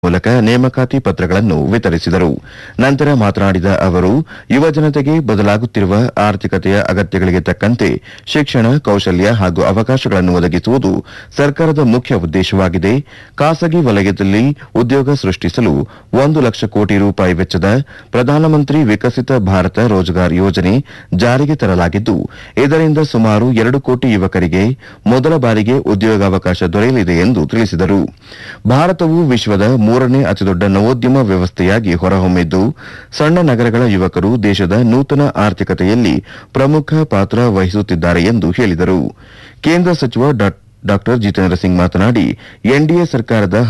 ಮೂಲಕ ನೇಮಕಾತಿ ಪತ್ರಗಳನ್ನು ವಿತರಿಸಿದರು ನಂತರ ಮಾತನಾಡಿದ ಅವರು ಯುವ ಜನತೆಗೆ ಬದಲಾಗುತ್ತಿರುವ ಆರ್ಥಿಕತೆಯ ಅಗತ್ಯಗಳಿಗೆ ತಕ್ಕಂತೆ ಶಿಕ್ಷಣ ಕೌಶಲ್ಯ ಹಾಗೂ ಅವಕಾಶಗಳನ್ನು ಒದಗಿಸುವುದು ಸರ್ಕಾರದ ಮುಖ್ಯ ಉದ್ದೇಶವಾಗಿದೆ ಖಾಸಗಿ ವಲಯದಲ್ಲಿ ಉದ್ಯೋಗ ಸೃಷ್ಟಿಸಲು ಒಂದು ಲಕ್ಷ ಕೋಟಿ ರೂಪಾಯಿ ವೆಚ್ಚದ ಪ್ರಧಾನಮಂತ್ರಿ ವಿಕಸಿತ ಭಾರತ ರೋಜ್ಗಾರ್ ಯೋಜನೆ ಜಾರಿಗೆ ತರಲಾಗಿದ್ದು ಇದರಿಂದ ಸುಮಾರು ಎರಡು ಕೋಟಿ ಯುವಕರಿಗೆ ಮೊದಲ ಬಾರಿಗೆ ಉದ್ಯೋಗಾವಕಾಶ ದೊರೆಯಲಿದೆ ಎಂದು ತಿಳಿಸಿದರು ಭಾರತವು ವಿಶ್ವದ ಮೂರನೇ ಅತಿದೊಡ್ಡ ನವೋದ್ಯಮ ವ್ಯವಸ್ಥೆಯಾಗಿ ಹೊರಹೊಮ್ಮಿದ್ದು ಸಣ್ಣ ನಗರಗಳ ಯುವಕರು ದೇಶದ ನೂತನ ಆರ್ಥಿಕತೆಯಲ್ಲಿ ಪ್ರಮುಖ ಪಾತ್ರ ವಹಿಸುತ್ತಿದ್ದಾರೆ ಎಂದು ಹೇಳಿದರು ಕೇಂದ್ರ ಸಚಿವ ಡಾ ಜಿತೇಂದ್ರ ಸಿಂಗ್ ಮಾತನಾಡಿ ಎನ್ಡಿಎ ಸರ್ಕಾರದ